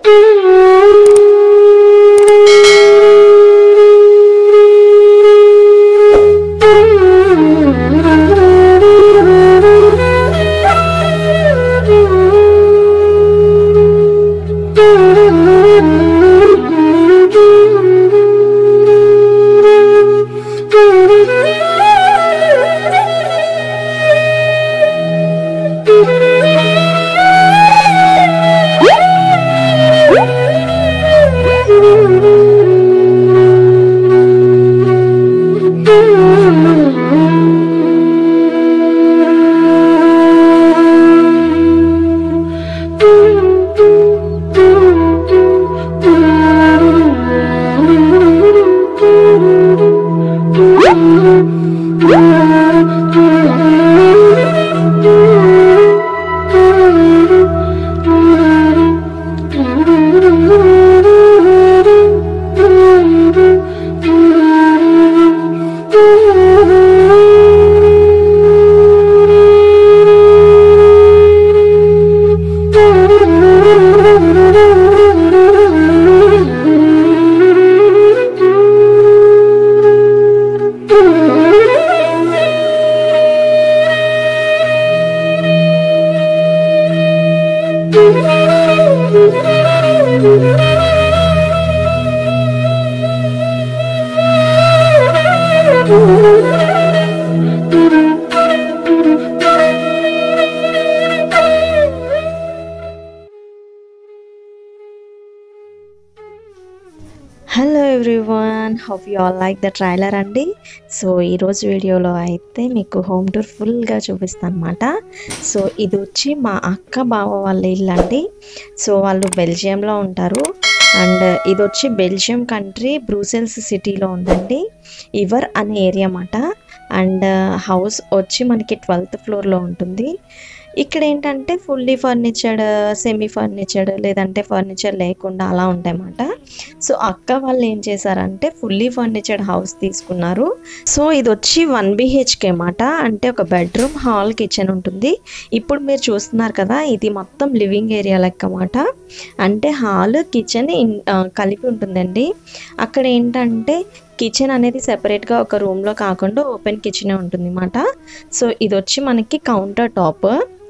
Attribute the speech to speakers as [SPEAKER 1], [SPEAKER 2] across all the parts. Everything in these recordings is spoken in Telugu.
[SPEAKER 1] hello everyone hope you all like the trailer అండి సో ఈరోజు వీడియోలో అయితే మీకు హోమ్ టూర్ ఫుల్గా చూపిస్తాను అనమాట సో ఇది వచ్చి మా అక్క బావ వాళ్ళ ఇల్లు అండి సో వాళ్ళు బెల్జియంలో ఉంటారు అండ్ ఇది వచ్చి బెల్జియం కంట్రీ బ్రూసెల్స్ సిటీలో ఉందండి ఇవర్ అనే ఏరియా అన్నమాట అండ్ హౌస్ వచ్చి మనకి ట్వెల్త్ ఫ్లోర్లో ఉంటుంది ఇక్కడ ఏంటంటే ఫుల్లీ ఫర్నిచర్డ్ సెమీ ఫర్నిచర్డ్ లేదంటే ఫర్నిచర్ లేకుండా అలా ఉంటాయన్నమాట సో అక్క వాళ్ళు ఏం చేశారంటే ఫుల్లీ ఫర్నిచర్డ్ హౌస్ తీసుకున్నారు సో ఇది వచ్చి వన్ బిహెచ్కే అన్నమాట అంటే ఒక బెడ్రూమ్ హాల్ కిచెన్ ఉంటుంది ఇప్పుడు మీరు చూస్తున్నారు కదా ఇది మొత్తం లివింగ్ ఏరియా లెక్క అన్నమాట అంటే హాల్ కిచెన్ కలిపి ఉంటుందండి అక్కడ ఏంటంటే కిచెన్ అనేది సెపరేట్గా ఒక రూమ్లో కాకుండా ఓపెన్ కిచెనే ఉంటుంది అన్నమాట సో ఇది వచ్చి మనకి కౌంటర్ టాప్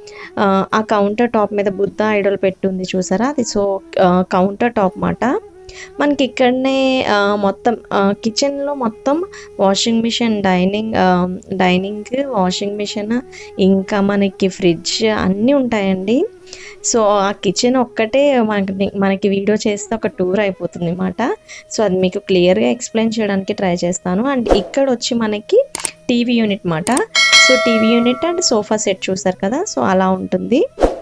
[SPEAKER 1] ఆ కౌంటర్ టాప్ మీద బుద్ధ ఐడల్ పెట్టుంది చూసారా అది సో కౌంటర్ టాప్ మాట మనకి ఇక్కడనే ఆ, మొత్తం కిచెన్లో మొత్తం washing machine dining dining washing machine ఇంకా మనకి ఫ్రిడ్జ్ అన్నీ ఉంటాయండి సో ఆ కిచెన్ ఒక్కటే మనకి మనకి వీడియో చేస్తే ఒక టూర్ అయిపోతుంది అనమాట సో అది మీకు క్లియర్గా ఎక్స్ప్లెయిన్ చేయడానికి ట్రై చేస్తాను అండ్ ఇక్కడ వచ్చి మనకి టీవీ యూనిట్ మాట so TV unit and sofa set చూసారు కదా సో అలా ఉంటుంది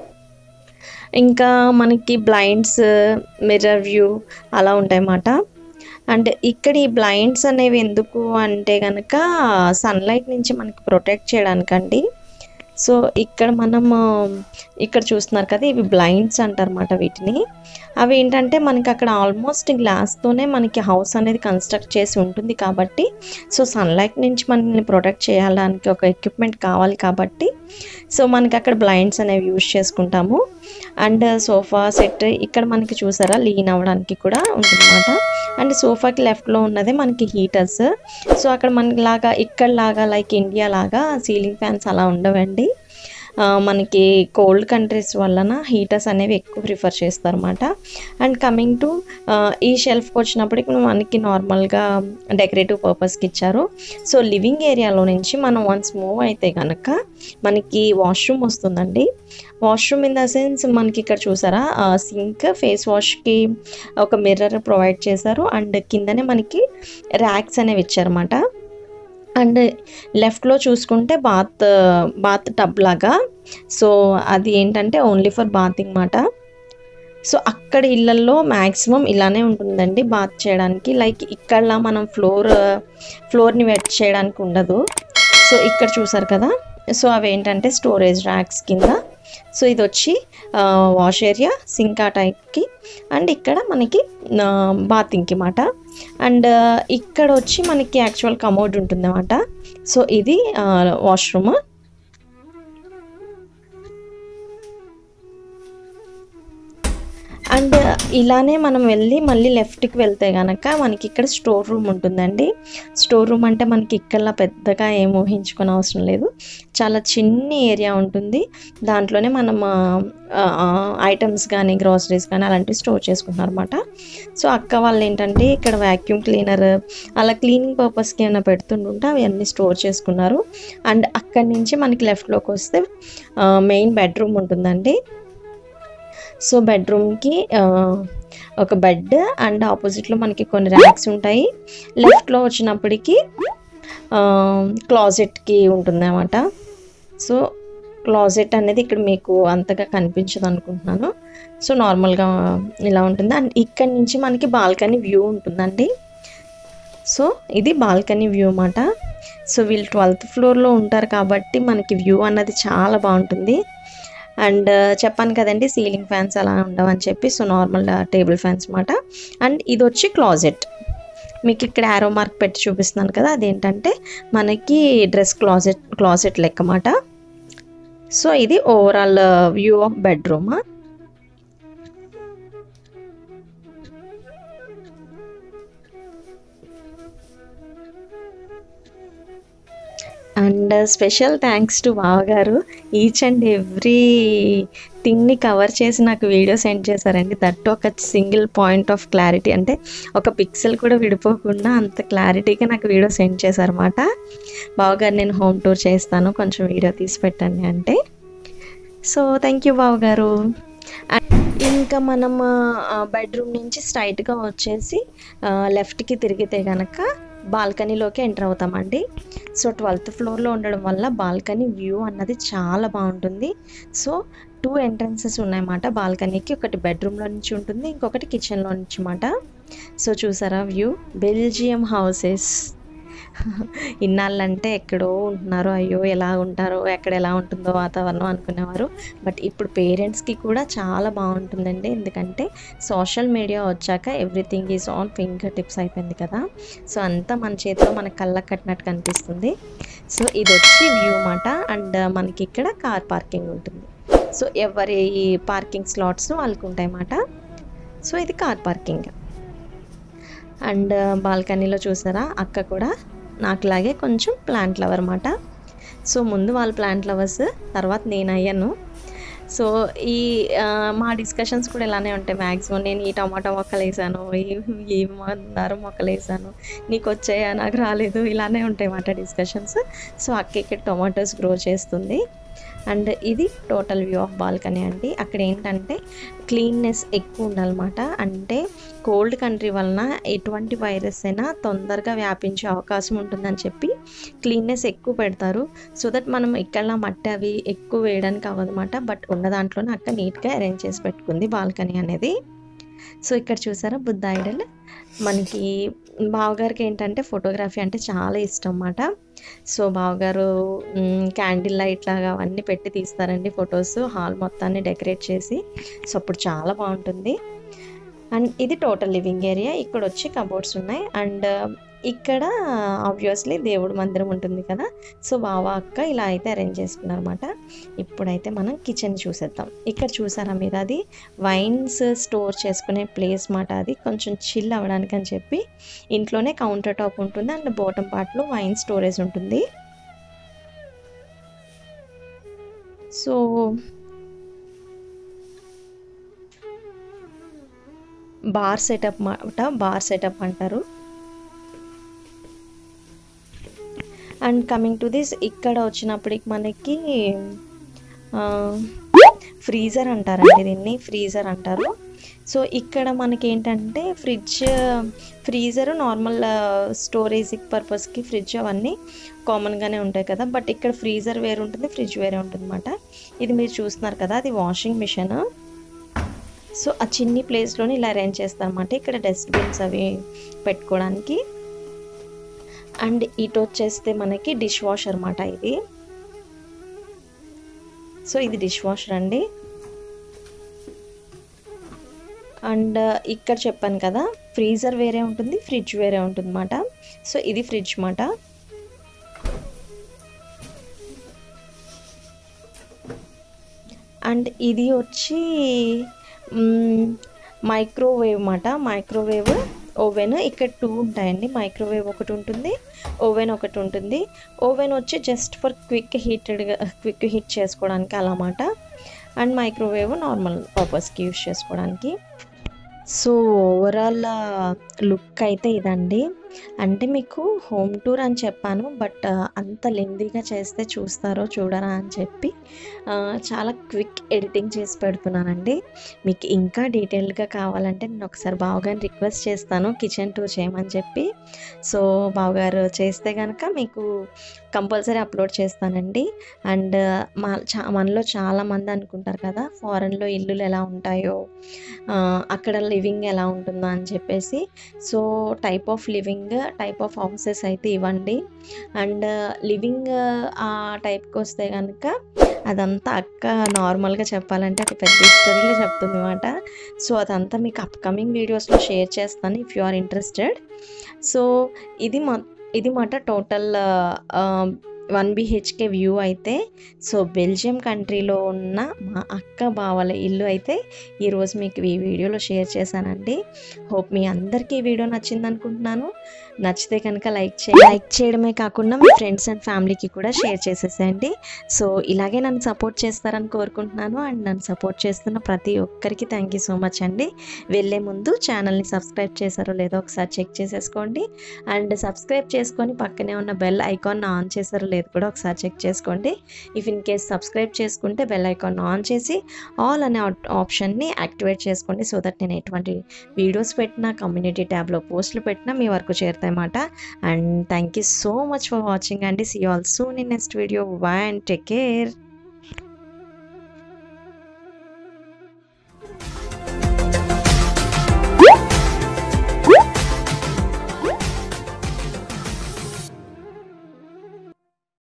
[SPEAKER 1] ఇంకా మనకి బ్లైండ్స్ మిర్రర్ వ్యూ అలా ఉంటాయన్నమాట అండ్ ఇక్కడ ఈ బ్లైండ్స్ అనేవి ఎందుకు అంటే కనుక సన్లైట్ నుంచి మనకి ప్రొటెక్ట్ చేయడానికండి సో ఇక్కడ మనం ఇక్కడ చూస్తున్నారు కదా ఇవి బ్లైండ్స్ అంటారన్నమాట వీటిని అవి ఏంటంటే మనకి అక్కడ ఆల్మోస్ట్ గ్లాస్తోనే మనకి హౌస్ అనేది కన్స్ట్రక్ట్ చేసి ఉంటుంది కాబట్టి సో సన్లైట్ నుంచి మనల్ని ప్రొటెక్ట్ చేయడానికి ఒక ఎక్విప్మెంట్ కావాలి కాబట్టి సో మనకి అక్కడ బ్లైండ్స్ అనేవి యూజ్ చేసుకుంటాము అండ్ సోఫా సెట్ ఇక్కడ మనకి చూసారా లీన్ అవ్వడానికి కూడా ఉంటుందన్నమాట అండ్ సోఫాకి లెఫ్ట్లో ఉన్నదే మనకి హీటర్స్ సో అక్కడ మనకి లాగా ఇక్కడ లాగా లైక్ ఇండియా లాగా సీలింగ్ ఫ్యాన్స్ అలా ఉండవండి ఆ, మనకి కోల్డ్ కంట్రీస్ వలన హీటర్స్ అనేవి ఎక్కువ ప్రిఫర్ చేస్తారన్నమాట అండ్ కమింగ్ టు ఈ షెల్ఫ్కి వచ్చినప్పటికి మనకి నార్మల్గా డెకరేటివ్ పర్పస్కి ఇచ్చారు సో లివింగ్ ఏరియాలో నుంచి మనం వన్స్ మూవ్ అయితే కనుక మనకి వాష్రూమ్ వస్తుందండి వాష్రూమ్ ఇన్ ద సెన్స్ మనకి ఇక్కడ చూసారా సింక్ ఫేస్ వాష్కి ఒక మిర్రర్ ప్రొవైడ్ చేశారు అండ్ కిందనే మనకి ర్యాక్స్ అనేవి ఇచ్చారన్నమాట అండ్ లెఫ్ట్లో చూసుకుంటే బాత్ బాత్ టబ్ లాగా సో అది ఏంటంటే ఓన్లీ ఫర్ బాతింగ్ మాట సో అక్కడ ఇళ్ళల్లో మ్యాక్సిమం ఇలానే ఉంటుందండి బాత్ చేయడానికి లైక్ ఇక్కడ మనం ఫ్లోర్ ఫ్లోర్ని వెట్ చేయడానికి ఉండదు సో ఇక్కడ చూసారు కదా సో అవి ఏంటంటే స్టోరేజ్ ర్యాక్స్ కింద సో ఇది వచ్చి వాష్ ఏరియా సింకా టైప్కి అండ్ ఇక్కడ మనకి బాతింగ్కి మాట అండ్ ఇక్కడ వచ్చి మనకి యాక్చువల్ కమోడ్ ఉంటుంది అన్నమాట సో ఇది వాష్రూమ్ అండ్ ఇలానే మనం వెళ్ళి మళ్ళీ లెఫ్ట్కి వెళ్తే కనుక మనకి ఇక్కడ స్టోర్ రూమ్ ఉంటుందండి స్టోర్ రూమ్ అంటే మనకి ఇక్కడ పెద్దగా ఏం ఊహించుకునే అవసరం లేదు చాలా చిన్ని ఏరియా ఉంటుంది దాంట్లోనే మనం ఐటమ్స్ కానీ గ్రాసరీస్ కానీ అలాంటివి స్టోర్ చేసుకుంటున్నారు అనమాట సో అక్క వాళ్ళు ఏంటంటే ఇక్కడ వ్యాక్యూమ్ క్లీనర్ అలా క్లీనింగ్ పర్పస్కి ఏమైనా పెడుతుంటుంటే అవి అన్నీ స్టోర్ చేసుకున్నారు అండ్ అక్కడి నుంచి మనకి లెఫ్ట్లోకి వస్తే మెయిన్ బెడ్రూమ్ ఉంటుందండి సో బెడ్రూమ్కి ఒక బెడ్ అండ్ ఆపోజిట్లో మనకి కొన్ని ర్యాక్స్ ఉంటాయి లెఫ్ట్లో వచ్చినప్పటికి క్లాజెట్కి ఉంటుంది అన్నమాట సో క్లాజెట్ అనేది ఇక్కడ మీకు అంతగా కనిపించదు అనుకుంటున్నాను సో నార్మల్గా ఇలా ఉంటుంది అండ్ ఇక్కడ నుంచి మనకి బాల్కనీ వ్యూ ఉంటుందండి సో ఇది బాల్కనీ వ్యూ అన్నమాట సో వీళ్ళు ట్వెల్త్ ఫ్లోర్లో ఉంటారు కాబట్టి మనకి వ్యూ అన్నది చాలా బాగుంటుంది అండ్ చెప్పాను కదండి సీలింగ్ ఫ్యాన్స్ అలా ఉండవని చెప్పి సో నార్మల్ టేబుల్ ఫ్యాన్స్ అనమాట అండ్ ఇది వచ్చి క్లాజెట్ మీకు ఇక్కడ యారో మార్క్ పెట్టి చూపిస్తున్నాను కదా అదేంటంటే మనకి డ్రెస్ క్లాజెట్ క్లాజెట్ లెక్క మాట సో ఇది overall view of bedroom and special thanks to బావగారు ఈచ్ అండ్ ఎవ్రీ థింగ్ని కవర్ చేసి నాకు వీడియో సెండ్ చేశారండి దట్ ఒక సింగిల్ పాయింట్ ఆఫ్ క్లారిటీ అంటే ఒక పిక్సెల్ కూడా విడిపోకుండా అంత క్లారిటీగా నాకు వీడియో సెండ్ చేశారన్నమాట బావగారు నేను హోమ్ టూర్ చేస్తాను కొంచెం వీడియో తీసి పెట్టండి అంటే సో థ్యాంక్ యూ బావగారు ఇంకా మనం బెడ్రూమ్ నుంచి స్ట్రైట్గా వచ్చేసి లెఫ్ట్కి తిరిగితే కనుక బాల్కనీలోకి ఎంటర్ అవుతామండి సో ట్వెల్త్ ఫ్లోర్లో ఉండడం వల్ల బాల్కనీ వ్యూ అన్నది చాలా బాగుంటుంది సో టూ ఎంట్రన్సెస్ ఉన్నాయన్నమాట బాల్కనీకి ఒకటి బెడ్రూమ్లో నుంచి ఉంటుంది ఇంకొకటి కిచెన్లో నుంచి అన్నమాట సో చూసారా వ్యూ బెల్జియం హౌసెస్ ఇన్నాళ్ళంటే ఎక్కడో ఉంటున్నారు అయ్యో ఎలా ఉంటారో ఎక్కడ ఎలా ఉంటుందో వాతావరణం అనుకునేవారు బట్ ఇప్పుడు పేరెంట్స్కి కూడా చాలా బాగుంటుందండి ఎందుకంటే సోషల్ మీడియా వచ్చాక everything is on finger tips అయిపోయింది కదా సో అంతా మన చేతిలో మన కళ్ళకు కట్టినట్టు కనిపిస్తుంది సో ఇది వచ్చి వ్యూ మాట అండ్ మనకి ఇక్కడ కార్ పార్కింగ్ ఉంటుంది సో ఎవరి పార్కింగ్ స్లాట్స్ వాళ్ళకు ఉంటాయి అన్నమాట సో ఇది కార్ పార్కింగ్ అండ్ బాల్కనీలో చూసారా అక్క కూడా నాకులాగే కొంచెం ప్లాంట్ లవర్ అన్నమాట సో ముందు వాళ్ళు ప్లాంట్ లవర్స్ తర్వాత నేను అయ్యాను సో ఈ మా డిస్కషన్స్ కూడా ఇలానే ఉంటాయి మ్యాక్సిమం నేను ఈ టమాటా మొక్కలు వేసాను ఈ మందారం మొక్కలు వేసాను నీకు వచ్చాయా నాకు రాలేదు ఇలానే ఉంటాయి అన్నమాట డిస్కషన్స్ సో అక్క ఇక్కడ టొమాటోస్ గ్రో చేస్తుంది అండ్ ఇది టోటల్ వ్యూ ఆఫ్ బాల్కనీ అండి అక్కడ ఏంటంటే క్లీన్నెస్ ఎక్కువ ఉండాలన్నమాట అంటే కోల్డ్ కంట్రీ వలన ఎటువంటి వైరస్ అయినా తొందరగా వ్యాపించే అవకాశం ఉంటుందని చెప్పి క్లీన్నెస్ ఎక్కువ పెడతారు సో దట్ మనం ఇక్కడ మట్టి అవి ఎక్కువ వేయడానికి అవ్వదన్నమాట బట్ ఉన్న దాంట్లోనే అక్క నీట్గా అరేంజ్ చేసి పెట్టుకుంది బాల్కనీ అనేది సో ఇక్కడ చూసారా బుద్ధ ఐడల్ మనకి బావగారికి ఏంటంటే ఫోటోగ్రఫీ అంటే చాలా ఇష్టం అన్నమాట సో బావగారు క్యాండిల్ లైట్ లాగా అవన్నీ పెట్టి తీస్తారండి ఫొటోస్ హాల్ మొత్తాన్ని డెకరేట్ చేసి సో అప్పుడు చాలా బాగుంటుంది అండ్ ఇది టోటల్ లివింగ్ ఏరియా ఇక్కడ వచ్చి కబోర్డ్స్ ఉన్నాయి అండ్ ఇక్కడ ఆబ్వియస్లీ దేవుడు మందిరం ఉంటుంది కదా సో బావ అక్క ఇలా అయితే అరేంజ్ చేసుకున్నారన్నమాట ఇప్పుడైతే మనం కిచెన్ చూసేద్దాం ఇక్కడ చూసారా మీరు అది వైన్స్ స్టోర్ చేసుకునే ప్లేస్ మాట అది కొంచెం చిల్ అవ్వడానికి అని చెప్పి ఇంట్లోనే కౌంటర్ టాప్ ఉంటుంది అండ్ బాటమ్ పార్ట్లో వైన్ స్టోరేజ్ ఉంటుంది సో బార్ సెటప్ మాట బార్ సెటప్ అంటారు అండ్ కమింగ్ టు దిస్ ఇక్కడ వచ్చినప్పటికి మనకి ఫ్రీజర్ అంటారండి దీన్ని ఫ్రీజర్ అంటారు సో ఇక్కడ మనకి ఏంటంటే ఫ్రిడ్జ్ ఫ్రీజర్ నార్మల్ స్టోరేజ్ పర్పస్కి ఫ్రిడ్జ్ అవన్నీ కామన్గానే ఉంటాయి కదా బట్ ఇక్కడ ఫ్రీజర్ వేరే ఉంటుంది ఫ్రిడ్జ్ వేరే ఉంటుంది అనమాట ఇది మీరు చూస్తున్నారు కదా అది వాషింగ్ మిషన్ సో ఆ చిన్ని ప్లేస్లోని ఇలా అరేంజ్ చేస్తారన్నమాట ఇక్కడ డస్ట్బిన్స్ అవి పెట్టుకోవడానికి అండ్ ఇటు వచ్చేస్తే మనకి డిష్ వాషర్ అన్నమాట ఇది సో ఇది డిష్ వాషర్ అండి అండ్ ఇక్కడ చెప్పాను కదా ఫ్రీజర్ వేరే ఉంటుంది ఫ్రిడ్జ్ వేరే ఉంటుంది అన్నమాట సో ఇది ఫ్రిడ్జ్ అన్నమాట అండ్ ఇది వచ్చి మైక్రోవేవ్ మాట మైక్రోవేవ్ ఓవెన్ ఇక్కడ టూ ఉంటాయండి మైక్రోవేవ్ ఒకటి ఉంటుంది ఓవెన్ ఒకటి ఉంటుంది ఓవెన్ వచ్చి జస్ట్ ఫర్ క్విక్ హీటెడ్గా క్విక్ హీట్ చేసుకోవడానికి అలామాట అండ్ మైక్రోవేవ్ నార్మల్ పర్పస్కి యూస్ చేసుకోవడానికి సో ఓవరాల్ లుక్ అయితే ఇదండి అంటే మీకు హోమ్ టూర్ అని చెప్పాను బట్ అంత లెందీగా చేస్తే చూస్తారో చూడరా అని చెప్పి ఆ, చాలా క్విక్ ఎడిటింగ్ చేసి పెడుతున్నానండి మీకు ఇంకా డీటెయిల్డ్గా కావాలంటే నేను ఒకసారి బావగారిని రిక్వెస్ట్ చేస్తాను కిచెన్ టూర్ చేయమని చెప్పి సో బావగారు చేస్తే కనుక మీకు కంపల్సరీ అప్లోడ్ చేస్తానండి అండ్ మా చా మనలో చాలామంది అనుకుంటారు కదా ఫారెన్లో ఇల్లులు ఎలా ఉంటాయో ఆ, అక్కడ లివింగ్ ఎలా ఉంటుందో అని చెప్పేసి so type of living type of houses అయితే ఇవ్వండి అండ్ లివింగ్ ఆ టైప్కి వస్తే కనుక అదంతా అక్క నార్మల్గా చెప్పాలంటే ఒక పెద్ద హిస్టరీలో చెప్తుంది అనమాట సో అదంతా మీకు అప్కమింగ్ వీడియోస్లో షేర్ చేస్తాను if you are interested so ఇది మా ఇది మాట టోటల్ వన్ బిహెచ్కే వ్యూ అయితే సో బెల్జియం కంట్రీలో ఉన్న మా అక్క బావల ఇల్లు అయితే ఈరోజు మీకు ఈ వీడియోలో షేర్ చేశానండి హోప్ మీ అందరికీ ఈ వీడియో నచ్చింది అనుకుంటున్నాను నచ్చితే కనుక లైక్ చే లైక్ చేయడమే కాకుండా మీ ఫ్రెండ్స్ అండ్ ఫ్యామిలీకి కూడా షేర్ చేసేసేయండి సో ఇలాగే నన్ను సపోర్ట్ చేస్తారని కోరుకుంటున్నాను అండ్ నన్ను సపోర్ట్ చేస్తున్న ప్రతి ఒక్కరికి థ్యాంక్ యూ సో మచ్ అండి వెళ్ళే ముందు ఛానల్ని సబ్స్క్రైబ్ చేశారో లేదో ఒకసారి చెక్ చేసేసుకోండి అండ్ సబ్స్క్రైబ్ చేసుకొని పక్కనే ఉన్న బెల్ ఐకాన్ ఆన్ చేశారో లేదో కూడా ఒకసారి చెక్ చేసుకోండి ఇఫ్ ఇన్ కేస్ సబ్స్క్రైబ్ చేసుకుంటే బెల్ ఐకాన్ ఆన్ చేసి ఆల్ అనే ఆప్షన్ని యాక్టివేట్ చేసుకోండి సో దట్ నేను ఎటువంటి వీడియోస్ పెట్టినా కమ్యూనిటీ ట్యాబ్లో పోస్టులు పెట్టినా మీ వరకు చేరుతాయన్నమాట and thank you so much for watching అండి see all soon in next video bye and take care